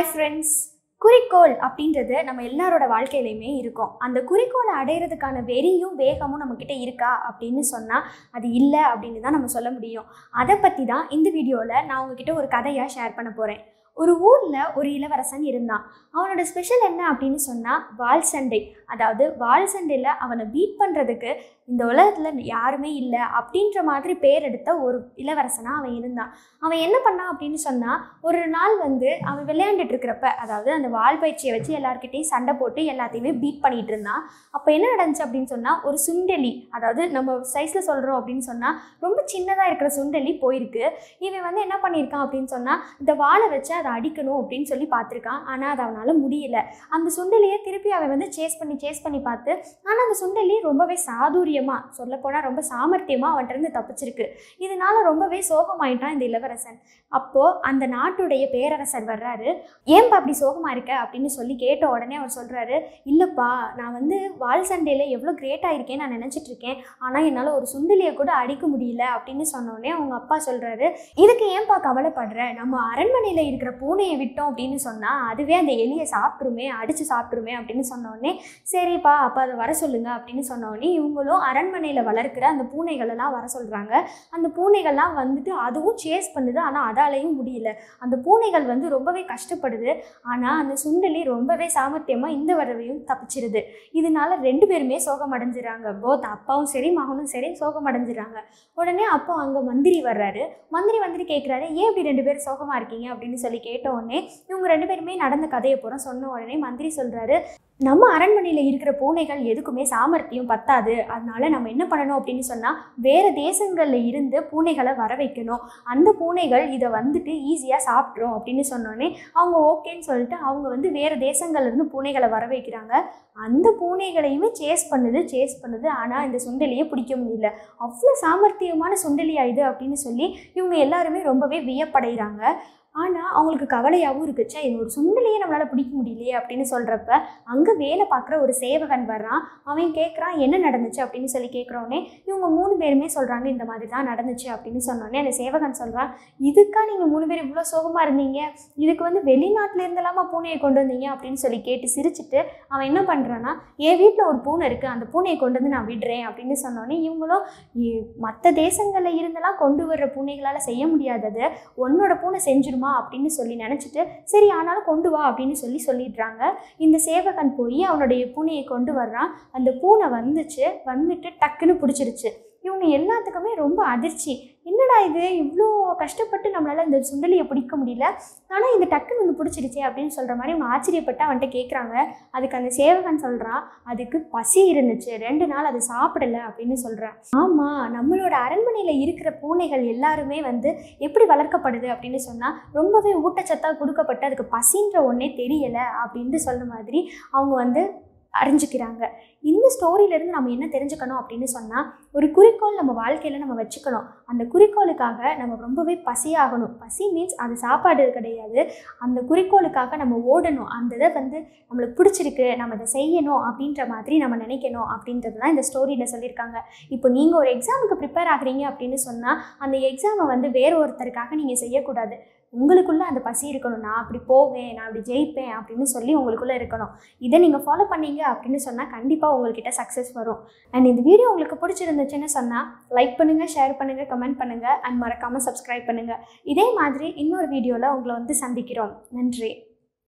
hi friends குறிக்கோள் அப்படின்றது நம்ம எல்லாரோட வாழ்க்கையிலையுமே இருக்கும் அந்த குறிக்கோளை அடையிறதுக்கான வெறியும் வேகமும் நம்மக்கிட்ட இருக்கா அப்படின்னு சொன்னால் அது இல்லை அப்படின்னு தான் நம்ம சொல்ல முடியும் அதை பற்றி தான் இந்த வீடியோவில் நான் உங்ககிட்ட ஒரு கதையாக ஷேர் பண்ண போகிறேன் ஒரு ஊரில் ஒரு இளவரசன் இருந்தான் அவனோட ஸ்பெஷல் என்ன அப்படின்னு சொன்னால் வால் சண்டை அதாவது வால் சண்டையில் அவனை பீட் பண்ணுறதுக்கு இந்த உலகத்தில் யாருமே இல்லை அப்படின்ற மாதிரி பேர் எடுத்த ஒரு இளவரசனாக அவன் இருந்தான் அவன் என்ன பண்ணான் அப்படின்னு சொன்னால் ஒரு நாள் வந்து அவன் விளையாண்டுட்டு இருக்கிறப்ப அதாவது அந்த வால் பயிற்சியை வச்சு எல்லார்கிட்டையும் சண்டை போட்டு எல்லாத்தையுமே பீட் பண்ணிட்டு இருந்தான் அப்போ என்ன நடந்துச்சு அப்படின்னு சொன்னால் ஒரு சுண்டெலி அதாவது நம்ம சைஸில் சொல்கிறோம் அப்படின்னு சொன்னால் ரொம்ப சின்னதாக இருக்கிற சுண்டெலி போயிருக்கு இவன் வந்து என்ன பண்ணியிருக்கான் அப்படின்னு சொன்னால் இந்த வாளை வச்சு அதை அடிக்கணும் அப்படின்னு சொல்லி பார்த்துருக்கான் ஆனால் அது அவனால் முடியல அந்த சுண்டெலியை திருப்பி அவன் வந்து சேஸ் பண்ணி சேஸ் பண்ணி பார்த்து ஆனால் அந்த சுண்டெலி ரொம்பவே சாதுரியமாக சொல்லப்போனால் ரொம்ப சாமர்த்தியமாக அவன்கிட்ட இருந்து தப்பிச்சிருக்கு இதனால ரொம்பவே சோகமாயிட்டான் இந்த இளவரசன் அப்போது அந்த நாட்டுடைய பேரரசர் வர்றாரு ஏன்பா அப்படி சோகமாக இருக்க அப்படின்னு சொல்லி கேட்ட உடனே அவர் சொல்கிறாரு இல்லைப்பா நான் வந்து வால் சண்டையில் எவ்வளோ கிரேட்டாக இருக்கேன்னு நான் நினச்சிட்டு இருக்கேன் ஆனால் என்னால் ஒரு சுண்டலியை கூட அடிக்க முடியல அப்படின்னு சொன்னோடனே அவங்க அப்பா சொல்கிறாரு இதுக்கு ஏன்பா கவலைப்படுற நம்ம அரண்மனையில் இருக்கிற பூனையை விட்டோம் அப்படின்னு சொன்னால் அதுவே அந்த எலியை சாப்பிட்ருமே அடித்து சாப்பிட்ருமே அப்படின்னு சொன்னோடனே சரிப்பா அப்போ அதை வர சொல்லுங்க அப்படின்னு சொன்னோடனே இவங்களும் அரண்மனையில் வளர்க்குற அந்த பூனைகளெல்லாம் வர சொல்கிறாங்க அந்த பூனைகள்லாம் வந்துட்டு அதுவும் சேஸ் பண்ணுது ஆனால் அதாலையும் முடியல அந்த பூனைகள் வந்து ரொம்பவே கஷ்டப்படுது ஆனால் அந்த சுண்டலி ரொம்பவே சாமர்த்தியமாக இந்த தடவையும் தப்பிச்சிருது இதனால ரெண்டு பேருமே சோகம் அடைஞ்சிடறாங்க போத் அப்பாவும் சரி மகனும் சரி சோகம் அடைஞ்சிடறாங்க உடனே அப்போ அங்கே மந்திரி வர்றாரு மந்திரி வந்துட்டு கேட்குறாரு ஏன் இப்படி ரெண்டு பேரும் சோகமாக இருக்கீங்க அப்படின்னு சொல்லி கேட்ட உடனே இவங்க ரெண்டு பேருமே நடந்த கதையை பூரா சொன்ன உடனே மந்திரி சொல்கிறாரு நம்ம அரண்மனையில் இருக்கிற பூனைகள் எதுக்குமே சாமர்த்தியம் பத்தாது அதனால நம்ம என்ன பண்ணணும் அப்படின்னு சொன்னால் வேறு தேசங்களில் இருந்து பூனைகளை வர வைக்கணும் அந்த பூனைகள் இதை வந்துட்டு ஈஸியாக சாப்பிட்ரும் அப்படின்னு சொன்னோடனே அவங்க ஓகேன்னு சொல்லிட்டு அவங்க வந்து வேறு தேசங்கள்லேருந்து பூனைகளை வர வைக்கிறாங்க அந்த பூனைகளையுமே சேஸ் பண்ணுது சேஸ் பண்ணுது ஆனால் இந்த சுண்டலியை பிடிக்க முடியல அவ்வளோ சாமர்த்தியமான சுண்டலியா இது அப்படின்னு சொல்லி இவங்க எல்லாருமே ரொம்பவே வியப்படைகிறாங்க ஆனால் அவங்களுக்கு கவலையாகவும் இருக்குச்சா இது ஒரு சுண்டலியே நம்மளால் பிடிக்க முடியலையே அப்படின்னு சொல்கிறப்ப அங்கே வேலை பார்க்குற ஒரு சேவகன் வர்றான் அவன் கேட்குறான் என்ன நடந்துச்சு அப்படின்னு சொல்லி கேட்குறோன்னே இவங்க மூணு பேருமே சொல்கிறாங்க இந்த மாதிரி தான் நடந்துச்சு அப்படின்னு சொன்னோடனே அந்த சேவகன் சொல்கிறான் இதுக்கா நீங்கள் மூணு பேர் இவ்வளோ சோகமாக இருந்தீங்க இதுக்கு வந்து வெளிநாட்டில் இருந்தெல்லாமா பூனையை கொண்டு வந்தீங்க அப்படின்னு சொல்லி கேட்டு சிரிச்சுட்டு அவன் என்ன பண்ணுறான்னா என் வீட்டில் ஒரு பூனை இருக்குது அந்த பூனையை கொண்டு வந்து நான் விடுறேன் அப்படின்னு சொன்னோடனே இவங்களும் மற்ற தேசங்களில் இருந்தெல்லாம் கொண்டு வர்ற பூனைகளால் செய்ய முடியாதது உன்னோட பூனை செஞ்சிருமா அப்படின்னு சொல்லி நினச்சிட்டு சரி ஆனாலும் கொண்டு வா அப்படின்னு சொல்லி சொல்லிடுறாங்க இந்த சேவகன் போய் அவனுடைய பூனையை கொண்டு வர்றான் அந்த பூனை வந்துச்சு வந்துட்டு டக்குன்னு பிடிச்சிருச்சு இவங்க எல்லாத்துக்குமே ரொம்ப அதிர்ச்சி என்னடா இது இவ்வளோ கஷ்டப்பட்டு நம்மளால் இந்த சுண்டலியை பிடிக்க முடியல ஆனால் இந்த டக்குன்னு வந்து பிடிச்சிருச்சே அப்படின்னு சொல்கிற மாதிரி அவங்க ஆச்சரியப்பட்டு அவன்கிட்ட கேட்குறாங்க அதுக்கு அந்த சேவகன் சொல்கிறான் அதுக்கு பசி இருந்துச்சு ரெண்டு நாள் அது சாப்பிடல அப்படின்னு சொல்கிறான் ஆமாம் நம்மளோட அரண்மனையில் இருக்கிற பூனைகள் எல்லாருமே வந்து எப்படி வளர்க்கப்படுது அப்படின்னு சொன்னால் ரொம்பவே ஊட்டச்சத்தாக கொடுக்கப்பட்டு அதுக்கு பசின்ற ஒன்றே தெரியலை அப்படின்ட்டு சொல்கிற மாதிரி அவங்க வந்து அறிஞ்சிக்கிறாங்க இந்த ஸ்டோரியிலேருந்து நம்ம என்ன தெரிஞ்சுக்கணும் அப்படின்னு சொன்னால் ஒரு குறிக்கோள் நம்ம வாழ்க்கையில் நம்ம வச்சுக்கணும் அந்த குறிக்கோளுக்காக நம்ம ரொம்பவே பசியாகணும் பசி மீன்ஸ் அது சாப்பாடு கிடையாது அந்த குறிக்கோளுக்காக நம்ம ஓடணும் அந்த இதை வந்து நம்மளுக்கு பிடிச்சிருக்கு நம்ம இதை செய்யணும் அப்படின்ற மாதிரி நம்ம நினைக்கணும் அப்படின்றது தான் இந்த ஸ்டோரியில் சொல்லியிருக்காங்க இப்போ நீங்கள் ஒரு எக்ஸாமுக்கு ப்ரிப்பேர் ஆகுறீங்க அப்படின்னு சொன்னால் அந்த எக்ஸாமை வந்து வேற ஒருத்தருக்காக நீங்கள் செய்யக்கூடாது உங்களுக்குள்ளே அந்த பசி இருக்கணும் நான் அப்படி போவேன் நான் அப்படி ஜெயிப்பேன் அப்படின்னு சொல்லி உங்களுக்குள்ளே இருக்கணும் இதை நீங்கள் ஃபாலோ பண்ணீங்க அப்படின்னு சொன்னால் கண்டிப்பாக உங்கள்கிட்ட சக்ஸஸ் வரும் அண்ட் இந்த வீடியோ உங்களுக்கு பிடிச்சிருந்துச்சுன்னு சொன்னால் லைக் பண்ணுங்கள் ஷேர் பண்ணுங்கள் கமெண்ட் பண்ணுங்கள் அண்ட் மறக்காமல் சப்ஸ்கிரைப் பண்ணுங்கள் இதே மாதிரி இன்னொரு வீடியோவில் உங்களை வந்து சந்திக்கிறோம் நன்றி